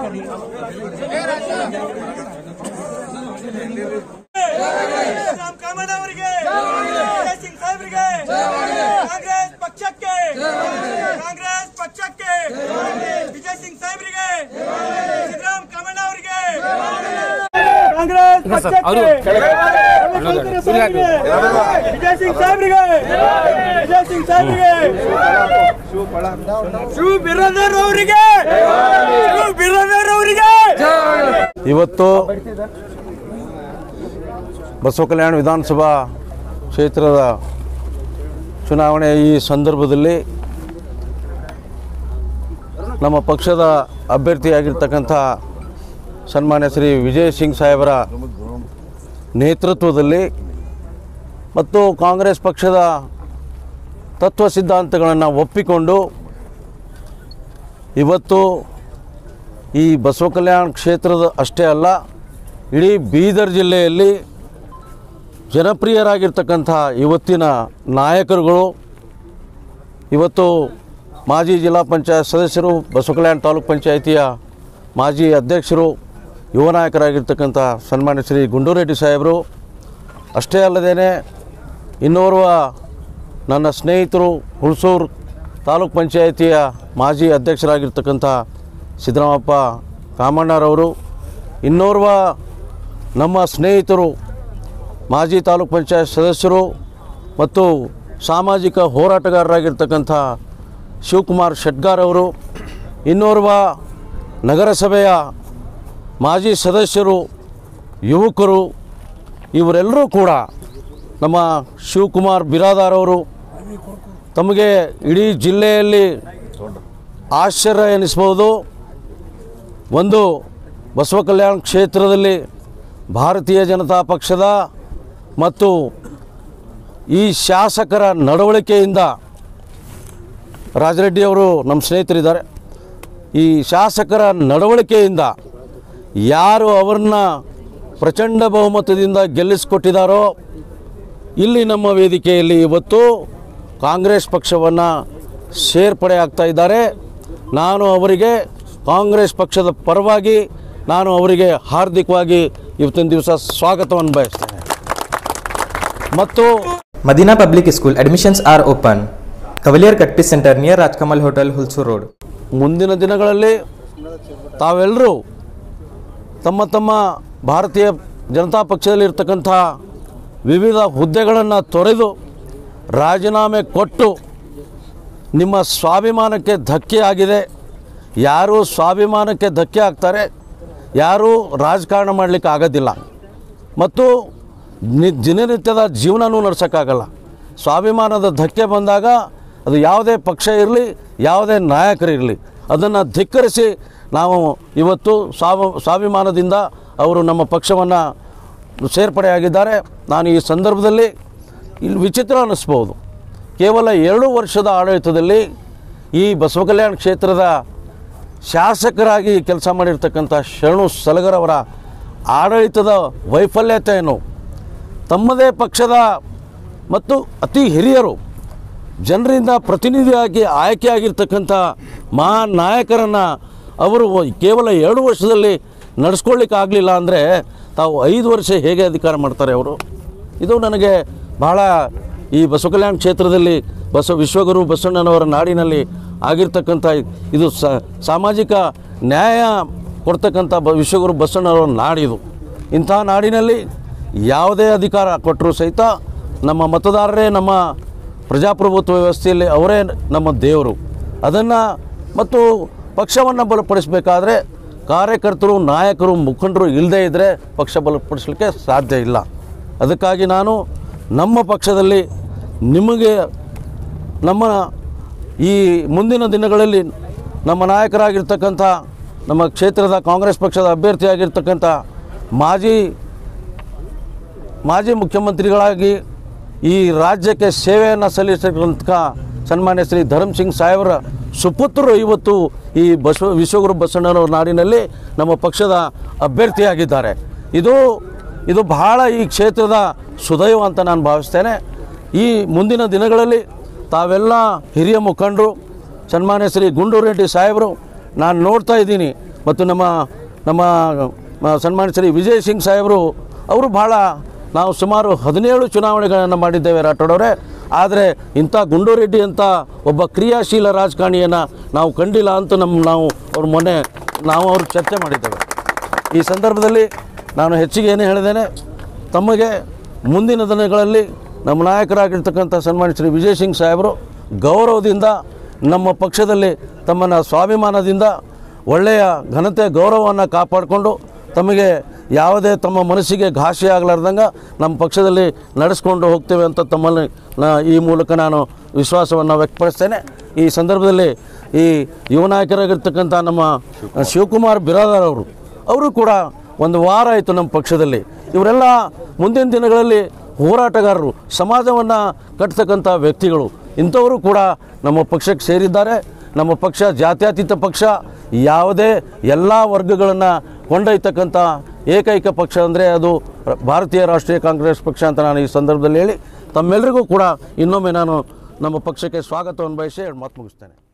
ರಾಮ್ ಕಾಮಣ್ಣ ಅವರಿಗೆ ವಿಜಯ್ ಸಿಂಗ್ ಸಾಹೇಬ್ರಿಗೆ ಕಾಂಗ್ರೆಸ್ ಪಕ್ಷಕ್ಕೆ ಕಾಂಗ್ರೆಸ್ ಪಕ್ಷಕ್ಕೆ ವಿಜಯ್ ಸಿಂಗ್ ಸಾಹೇಬ್ರಿಗೆ ಸಿದ್ದರಾಮ್ ಕಾಮಣ್ಣ ಅವರಿಗೆ ಕಾಂಗ್ರೆಸ್ ಪಕ್ಷಕ್ಕೆ ರವಿಶಂಕರ ಸಾಹೇಬ್ರಿಗೆ ವಿಜಯ್ ಸಿಂಗ್ ಸಾಹೇಬ್ರಿಗೆ ವಿಜಯ್ ಸಿಂಗ್ ಸಾಹೇಬ್ರಿಗೆ ಶಿವ ಬಿರಾದರ್ ಅವರಿಗೆ ಶಿವ ಬಿರಾದರ್ ಅವರಿಗೆ ಇವತ್ತು ಬಸವ ಕಲ್ಯಾಣ ವಿಧಾನಸಭಾ ಕ್ಷೇತ್ರದ ಚುನಾವಣೆ ಈ ಸಂದರ್ಭದಲ್ಲಿ ನಮ್ಮ ಪಕ್ಷದ ಅಭ್ಯರ್ಥಿಯಾಗಿರ್ತಕ್ಕಂಥ ಸನ್ಮಾನ್ಯ ಶ್ರೀ ವಿಜಯ್ ಸಿಂಗ್ ಸಾಹೇಬರ ನೇತೃತ್ವದಲ್ಲಿ ಮತ್ತು ಕಾಂಗ್ರೆಸ್ ಪಕ್ಷದ ತತ್ವ ಸಿದ್ಧಾಂತಗಳನ್ನು ಒಪ್ಪಿಕೊಂಡು ಇವತ್ತು ಈ ಬಸವ ಕಲ್ಯಾಣ ಕ್ಷೇತ್ರದ ಅಷ್ಟೇ ಅಲ್ಲ ಇಡೀ ಬೀದರ್ ಜಿಲ್ಲೆಯಲ್ಲಿ ಜನಪ್ರಿಯರಾಗಿರ್ತಕ್ಕಂಥ ಇವತ್ತಿನ ನಾಯಕರುಗಳು ಇವತ್ತು ಮಾಜಿ ಜಿಲ್ಲಾ ಪಂಚಾಯತ್ ಸದಸ್ಯರು ಬಸವ ಕಲ್ಯಾಣ ತಾಲೂಕು ಪಂಚಾಯಿತಿಯ ಮಾಜಿ ಅಧ್ಯಕ್ಷರು ಯುವ ನಾಯಕರಾಗಿರ್ತಕ್ಕಂಥ ಸನ್ಮಾನ್ಯ ಶ್ರೀ ಗುಂಡೂರೆಡ್ಡಿ ಸಾಹೇಬರು ಅಷ್ಟೇ ಅಲ್ಲದೇ ಇನ್ನೋರ್ವ ನನ್ನ ಸ್ನೇಹಿತರು ಹುಣಸೂರು ತಾಲೂಕ್ ಪಂಚಾಯಿತಿಯ ಮಾಜಿ ಅಧ್ಯಕ್ಷರಾಗಿರ್ತಕ್ಕಂಥ ಸಿದ್ದರಾಮಪ್ಪ ಕಾಮಣ್ಣರವರು ಇನ್ನೋರ್ವ ನಮ್ಮ ಸ್ನೇಹಿತರು ಮಾಜಿ ತಾಲೂಕ್ ಪಂಚಾಯತ್ ಸದಸ್ಯರು ಮತ್ತು ಸಾಮಾಜಿಕ ಹೋರಾಟಗಾರರಾಗಿರ್ತಕ್ಕಂಥ ಶಿವಕುಮಾರ್ ಶೆಟ್ಗಾರ್ ಅವರು ಇನ್ನೋರ್ವ ನಗರಸಭೆಯ ಮಾಜಿ ಸದಸ್ಯರು ಯುವಕರು ಇವರೆಲ್ಲರೂ ಕೂಡ ನಮ್ಮ ಶಿವಕುಮಾರ್ ಬಿರಾದಾರ್ ಅವರು ತಮಗೆ ಇಡೀ ಜಿಲ್ಲೆಯಲ್ಲಿ ಆಶ್ಚರ್ಯ ಎನಿಸ್ಬೋದು ಒಂದು ಬಸವ ಕಲ್ಯಾಣ ಕ್ಷೇತ್ರದಲ್ಲಿ ಭಾರತೀಯ ಜನತಾ ಪಕ್ಷದ ಮತ್ತು ಈ ಶಾಸಕರ ನಡವಳಿಕೆಯಿಂದ ರಾಜರೆಡ್ಡಿ ಅವರು ನಮ್ಮ ಸ್ನೇಹಿತರಿದ್ದಾರೆ ಈ ಶಾಸಕರ ನಡವಳಿಕೆಯಿಂದ ಯಾರು ಅವರನ್ನ ಪ್ರಚಂಡ ಬಹುಮತದಿಂದ ಗೆಲ್ಲಿಸಿಕೊಟ್ಟಿದ್ದಾರೋ ಇಲ್ಲಿ ನಮ್ಮ ವೇದಿಕೆಯಲ್ಲಿ ಇವತ್ತು ಕಾಂಗ್ರೆಸ್ ಪಕ್ಷವನ್ನು ಸೇರ್ಪಡೆ ಆಗ್ತಾ ಇದ್ದಾರೆ ನಾನು ಅವರಿಗೆ ಕಾಂಗ್ರೆಸ್ ಪಕ್ಷದ ಪರವಾಗಿ ನಾನು ಅವರಿಗೆ ಹಾರ್ದಿಕವಾಗಿ ಇವತ್ತಿನ ದಿವಸ ಸ್ವಾಗತವನ್ನು ಬಯಸ್ತೇನೆ ಮತ್ತು Madina Public School admissions are open. Cavalier Cutpiece Center near Rajkamal Hotel, Hulsur Road. ಮುಂದಿನ ದಿನಗಳಲ್ಲಿ ತಾವೆಲ್ಲರೂ ತಮ್ಮ ತಮ್ಮ ಭಾರತೀಯ ಜನತಾ ಪಕ್ಷದಲ್ಲಿರ್ತಕ್ಕಂಥ ವಿವಿಧ ಹುದ್ದೆಗಳನ್ನು ತೊರೆದು ರಾಜೀನಾಮೆ ಕೊಟ್ಟು ನಿಮ್ಮ ಸ್ವಾಭಿಮಾನಕ್ಕೆ ಧಕ್ಕೆ ಆಗಿದೆ ಯಾರು ಸ್ವಾಭಿಮಾನಕ್ಕೆ ಧಕ್ಕೆ ಆಗ್ತಾರೆ ಯಾರೂ ರಾಜಕಾರಣ ಮಾಡಲಿಕ್ಕೆ ಆಗೋದಿಲ್ಲ ಮತ್ತು ನಿ ದಿನನಿತ್ಯದ ಜೀವನನೂ ನಡೆಸೋಕ್ಕಾಗಲ್ಲ ಸ್ವಾಭಿಮಾನದ ಧಕ್ಕೆ ಬಂದಾಗ ಅದು ಯಾವುದೇ ಪಕ್ಷ ಇರಲಿ ಯಾವುದೇ ನಾಯಕರಿರಲಿ ಅದನ್ನು ಧಿಕ್ಕರಿಸಿ ನಾವು ಇವತ್ತು ಸ್ವಾಭ ಸ್ವಾಭಿಮಾನದಿಂದ ಅವರು ನಮ್ಮ ಪಕ್ಷವನ್ನು ಸೇರ್ಪಡೆಯಾಗಿದ್ದಾರೆ ನಾನು ಈ ಸಂದರ್ಭದಲ್ಲಿ ಇಲ್ಲಿ ವಿಚಿತ್ರ ಅನ್ನಿಸ್ಬೋದು ಕೇವಲ ಎರಡು ವರ್ಷದ ಆಡಳಿತದಲ್ಲಿ ಈ ಬಸವ ಕಲ್ಯಾಣ ಕ್ಷೇತ್ರದ ಶಾಸಕರಾಗಿ ಕೆಲಸ ಮಾಡಿರ್ತಕ್ಕಂಥ ಶರಣು ಸಲಗರವರ ಆಡಳಿತದ ವೈಫಲ್ಯತೆಯನ್ನು ತಮ್ಮದೇ ಪಕ್ಷದ ಮತ್ತು ಅತಿ ಹಿರಿಯರು ಜನರಿಂದ ಪ್ರತಿನಿಧಿಯಾಗಿ ಆಯ್ಕೆಯಾಗಿರ್ತಕ್ಕಂಥ ಮಹಾನ್ ನಾಯಕರನ್ನು ಅವರು ಕೇವಲ ಎರಡು ವರ್ಷದಲ್ಲಿ ನಡೆಸ್ಕೊಳ್ಳಿಕ್ಕೆ ಆಗಲಿಲ್ಲ ಅಂದರೆ ತಾವು ಐದು ವರ್ಷ ಹೇಗೆ ಅಧಿಕಾರ ಮಾಡ್ತಾರೆ ಅವರು ಇದು ನನಗೆ ಬಹಳ ಈ ಬಸವ ಕಲ್ಯಾಣ ಕ್ಷೇತ್ರದಲ್ಲಿ ಬಸವ ವಿಶ್ವಗುರು ಬಸವಣ್ಣನವರ ನಾಡಿನಲ್ಲಿ ಆಗಿರ್ತಕ್ಕಂಥ ಇದು ಸ ಸಾಮಾಜಿಕ ನ್ಯಾಯ ಕೊಡ್ತಕ್ಕಂಥ ಬ ವಿಶ್ವಗುರು ಬಸವಣ್ಣನವರ ನಾಡಿದು ಇಂಥ ನಾಡಿನಲ್ಲಿ ಯಾವುದೇ ಅಧಿಕಾರ ಕೊಟ್ಟರೂ ಸಹಿತ ನಮ್ಮ ಮತದಾರರೇ ನಮ್ಮ ಪ್ರಜಾಪ್ರಭುತ್ವ ವ್ಯವಸ್ಥೆಯಲ್ಲಿ ಅವರೇ ನಮ್ಮ ದೇವರು ಅದನ್ನು ಮತ್ತು ಪಕ್ಷವನ್ನು ಬಲಪಡಿಸಬೇಕಾದ್ರೆ ಕಾರ್ಯಕರ್ತರು ನಾಯಕರು ಮುಖಂಡರು ಇಲ್ಲದೇ ಇದ್ದರೆ ಪಕ್ಷ ಬಲಪಡಿಸಲಿಕ್ಕೆ ಸಾಧ್ಯ ಇಲ್ಲ ಅದಕ್ಕಾಗಿ ನಾನು ನಮ್ಮ ಪಕ್ಷದಲ್ಲಿ ನಿಮಗೆ ನಮ್ಮ ಈ ಮುಂದಿನ ದಿನಗಳಲ್ಲಿ ನಮ್ಮ ನಾಯಕರಾಗಿರ್ತಕ್ಕಂಥ ನಮ್ಮ ಕ್ಷೇತ್ರದ ಕಾಂಗ್ರೆಸ್ ಪಕ್ಷದ ಅಭ್ಯರ್ಥಿಯಾಗಿರ್ತಕ್ಕಂಥ ಮಾಜಿ ಮಾಜಿ ಮುಖ್ಯಮಂತ್ರಿಗಳಾಗಿ ಈ ರಾಜ್ಯಕ್ಕೆ ಸೇವೆಯನ್ನು ಸಲ್ಲಿಸತಕ್ಕಂಥ ಸನ್ಮಾನ್ಯ ಶ್ರೀ ಧರ್ಮ್ ಸಿಂಗ್ ಸಾಹೇಬರ ಸುಪುತ್ರರು ಇವತ್ತು ಈ ಬಸವ ವಿಶ್ವಗುರು ಬಸವಣ್ಣನವರ ನಾಡಿನಲ್ಲಿ ನಮ್ಮ ಪಕ್ಷದ ಅಭ್ಯರ್ಥಿಯಾಗಿದ್ದಾರೆ ಇದು ಇದು ಬಹಳ ಈ ಕ್ಷೇತ್ರದ ಸುದೈವ ಅಂತ ನಾನು ಭಾವಿಸ್ತೇನೆ ಈ ಮುಂದಿನ ದಿನಗಳಲ್ಲಿ ತಾವೆಲ್ಲ ಹಿರಿಯ ಮುಖಂಡರು ಸನ್ಮಾನ್ಯ ಶ್ರೀ ಗುಂಡೂರೆಡ್ಡಿ ಸಾಹೇಬರು ನಾನು ನೋಡ್ತಾ ಇದ್ದೀನಿ ಮತ್ತು ನಮ್ಮ ನಮ್ಮ ಮ- ಸನ್ಮಾನ್ಯ ಶ್ರೀ ವಿಜಯ್ ಸಿಂಗ್ ಸಾಹೇಬರು ಅವರು ಭಾಳ ನಾವು ಸುಮಾರು ಹದಿನೇಳು ಚುನಾವಣೆಗಳನ್ನು ಮಾಡಿದ್ದೇವೆ ರಾಠೋಡವರೇ ಆದರೆ ಇಂಥ ಗುಂಡೂರೆಡ್ಡಿ ಅಂತ ಒಬ್ಬ ಕ್ರಿಯಾಶೀಲ ರಾಜಕಾರಣಿಯನ್ನು ನಾವು ಕಂಡಿಲ್ಲ ಅಂತ ನಮ್ಮ ನಾವು ಅವ್ರ ಮೊನ್ನೆ ನಾವು ಅವ್ರು ಚರ್ಚೆ ಮಾಡಿದ್ದೇವೆ ಈ ಸಂದರ್ಭದಲ್ಲಿ ನಾನು ಹೆಚ್ಚಿಗೆ ಏನು ಹೇಳಿದ್ದೇನೆ ತಮಗೆ ಮುಂದಿನ ದಿನಗಳಲ್ಲಿ ನಮ್ಮ ನಾಯಕರಾಗಿರ್ತಕ್ಕಂಥ ಸನ್ಮಾನ್ಯ ಶ್ರೀ ವಿಜಯ್ ಸಿಂಗ್ ಸಾಹೇಬರು ಗೌರವದಿಂದ ನಮ್ಮ ಪಕ್ಷದಲ್ಲಿ ತಮ್ಮನ್ನು ಸ್ವಾಭಿಮಾನದಿಂದ ಒಳ್ಳೆಯ ಘನತೆ ಗೌರವವನ್ನು ಕಾಪಾಡಿಕೊಂಡು ತಮಗೆ ಯಾವುದೇ ತಮ್ಮ ಮನಸ್ಸಿಗೆ ಘಾಸಿ ಆಗಲಾರ್ದಂಗೆ ನಮ್ಮ ಪಕ್ಷದಲ್ಲಿ ನಡೆಸ್ಕೊಂಡು ಹೋಗ್ತೇವೆ ಅಂತ ತಮ್ಮಲ್ಲಿ ನಾ ಈ ಮೂಲಕ ನಾನು ವಿಶ್ವಾಸವನ್ನು ವ್ಯಕ್ತಪಡಿಸ್ತೇನೆ ಈ ಸಂದರ್ಭದಲ್ಲಿ ಈ ಯುವ ನಾಯಕರಾಗಿರ್ತಕ್ಕಂಥ ನಮ್ಮ ಶಿವಕುಮಾರ್ ಬಿರಾದಾರ್ ಅವರು ಅವರು ಕೂಡ ಒಂದು ವಾರ ಆಯಿತು ನಮ್ಮ ಪಕ್ಷದಲ್ಲಿ ಇವರೆಲ್ಲ ಮುಂದಿನ ದಿನಗಳಲ್ಲಿ ಹೋರಾಟಗಾರರು ಸಮಾಜವನ್ನು ಕಟ್ತಕ್ಕಂಥ ವ್ಯಕ್ತಿಗಳು ಇಂಥವರು ಕೂಡ ನಮ್ಮ ಪಕ್ಷಕ್ಕೆ ಸೇರಿದ್ದಾರೆ ನಮ್ಮ ಪಕ್ಷ ಜಾತ್ಯತೀತ ಪಕ್ಷ ಯಾವುದೇ ಎಲ್ಲ ವರ್ಗಗಳನ್ನು ಕೊಂಡೊಯ್ತಕ್ಕಂಥ ಏಕೈಕ ಪಕ್ಷ ಅಂದರೆ ಅದು ಭಾರತೀಯ ರಾಷ್ಟ್ರೀಯ ಕಾಂಗ್ರೆಸ್ ಪಕ್ಷ ಅಂತ ನಾನು ಈ ಸಂದರ್ಭದಲ್ಲಿ ಹೇಳಿ ತಮ್ಮೆಲ್ಲರಿಗೂ ಕೂಡ ಇನ್ನೊಮ್ಮೆ ನಾನು ನಮ್ಮ ಪಕ್ಷಕ್ಕೆ ಸ್ವಾಗತವನ್ನು ಬಯಸಿ ಮಾತು ಮುಗಿಸ್ತೇನೆ